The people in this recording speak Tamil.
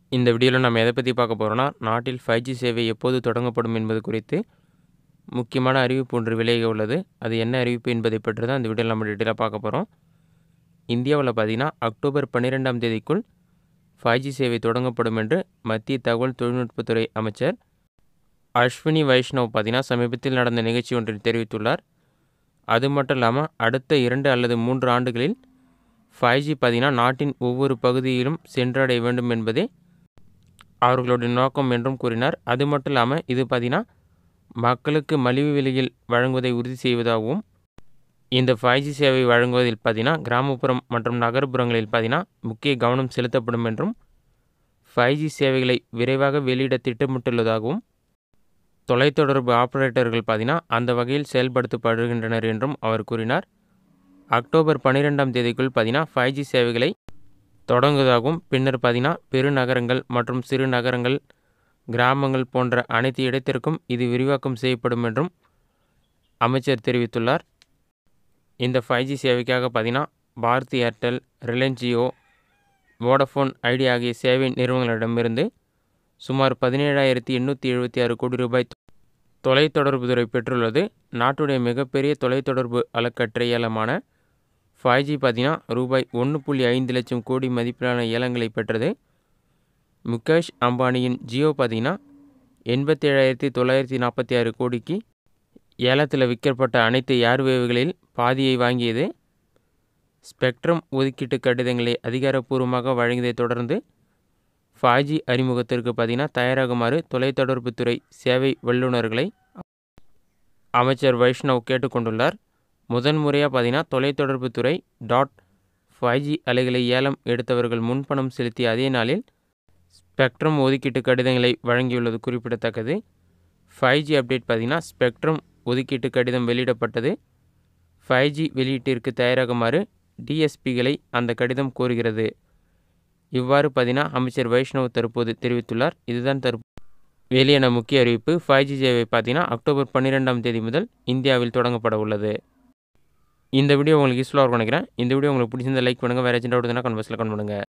இந்த வீடியோவில் நம்ம எதை பற்றி பார்க்க போகிறோம்னா நாட்டில் ஃபைவ் ஜி சேவை எப்போது தொடங்கப்படும் என்பது குறித்து முக்கியமான அறிவிப்பு ஒன்று விலகி உள்ளது அது என்ன அறிவிப்பு என்பதை பற்றி தான் இந்த வீடியோவில் நம்ம டீட்டெயிலாக பார்க்க போகிறோம் இந்தியாவில் பார்த்தீங்கன்னா அக்டோபர் பன்னிரெண்டாம் தேதிக்குள் ஃபைவ் ஜி சேவை தொடங்கப்படும் என்று மத்திய தகவல் தொழில்நுட்பத்துறை அமைச்சர் அஸ்வினி வைஷ்ணவ் பார்த்தீங்கன்னா சமீபத்தில் நடந்த நிகழ்ச்சி ஒன்றில் தெரிவித்துள்ளார் அது மட்டும் இல்லாமல் அடுத்த இரண்டு அல்லது மூன்று ஆண்டுகளில் ஃபைவ் ஜி பார்த்தீங்கன்னா நாட்டின் ஒவ்வொரு பகுதியிலும் சென்றடைய வேண்டும் என்பதே அவர்களுடைய நோக்கம் என்றும் கூறினார் அது மட்டும் இல்லாமல் இது பார்த்தீங்கன்னா மக்களுக்கு மலிவு விலையில் வழங்குவதை உறுதி செய்வதாகவும் இந்த ஃபைவ் ஜி சேவை வழங்குவதில் பார்த்தீங்கன்னா கிராமப்புறம் மற்றும் நகர்ப்புறங்களில் பார்த்தீங்கன்னா முக்கிய கவனம் செலுத்தப்படும் என்றும் ஃபைவ் ஜி சேவைகளை விரைவாக வெளியிட திட்டமிட்டுள்ளதாகவும் தொலைத்தொடர்பு ஆபரேட்டர்கள் பார்த்தீங்கன்னா அந்த வகையில் செயல்படுத்தப்படுகின்றனர் என்றும் அவர் கூறினார் அக்டோபர் பன்னிரெண்டாம் தேதிக்குள் பார்த்தீங்கன்னா ஃபைவ் ஜி சேவைகளை தொடங்குவதாகவும் பின்னர் பார்த்தீங்கன்னா பெருநகரங்கள் மற்றும் சிறு நகரங்கள் கிராமங்கள் போன்ற அனைத்து இடத்திற்கும் இது விரிவாக்கம் செய்யப்படும் என்றும் அமைச்சர் தெரிவித்துள்ளார் இந்த ஃபைவ் ஜி சேவைக்காக பார்த்தீங்கன்னா Bharti Airtel Reliance Jio Vodafone Idea ஆகிய சேவை நிறுவனங்களிடமிருந்து சுமார் பதினேழாயிரத்தி எண்ணூற்றி எழுபத்தி ஆறு கோடி ரூபாய் தொலைத்தொடர்புத்துறை பெற்றுள்ளது நாட்டுடைய மிகப்பெரிய தொலைத்தொடர்பு அலக்கற்றை ஏலமான ஃபைவ் ஜி பார்த்தீங்கன்னா ரூபாய் ஒன்று புள்ளி ஐந்து லட்சம் கோடி மதிப்பிலான ஏலங்களை பெற்றது முகேஷ் அம்பானியின் ஜியோ பார்த்தீங்கன்னா எண்பத்தேழாயிரத்தி தொள்ளாயிரத்தி நாற்பத்தி ஆறு கோடிக்கு ஏலத்தில் விற்கப்பட்ட அனைத்து ஏர்வேவ்களில் பாதியை வாங்கியது ஸ்பெக்ட்ரம் ஒதுக்கீட்டு கடிதங்களை அதிகாரப்பூர்வமாக வழங்கியதைத் தொடர்ந்து ஃபைவ் ஜி அறிமுகத்திற்கு பார்த்தீங்கன்னா தயாராகுமாறு தொலைத்தொடர்புத்துறை சேவை வல்லுநர்களை அமைச்சர் வைஷ்ணவ் கேட்டுக்கொண்டுள்ளார் முதன்முறையாக பார்த்தீங்கன்னா தொலைத்தொடர்புத்துறை டாட் ஃபைவ் ஜி அலைகளை ஏலம் எடுத்தவர்கள் முன்பணம் செலுத்திய அதே நாளில் ஸ்பெக்ட்ரம் ஒதுக்கீட்டு கடிதங்களை வழங்கியுள்ளது குறிப்பிடத்தக்கது ஃபைவ் ஜி அப்டேட் பார்த்தீங்கன்னா ஸ்பெக்ட்ரம் ஒதுக்கீட்டு கடிதம் வெளியிடப்பட்டது ஃபைவ் ஜி வெளியீட்டிற்கு தயாராகுமாறு டிஎஸ்பிகளை அந்த கடிதம் கோருகிறது இவ்வாறு பார்த்தீங்கன்னா அமைச்சர் வைஷ்ணவ் தற்போது தெரிவித்துள்ளார் இதுதான் தற்போது வெளியான முக்கிய அறிவிப்பு ஃபைவ் ஜி சேவை பார்த்தீங்கன்னா அக்டோபர் பன்னிரெண்டாம் தேதி முதல் இந்தியாவில் தொடங்கப்பட உள்ளது இந்த வீடியோ உங்களுக்கு யூஸ்ஃபுல்லாக இருக்கும் நினைக்கிறேன் இந்த வீடியோ உங்களுக்கு பிடிச்சிருந்தா லைக் பண்ணுங்கள் வேறு ஏஜென்ட் டவுட் கன்வர்ஸில் கன் பண்ணுங்கள்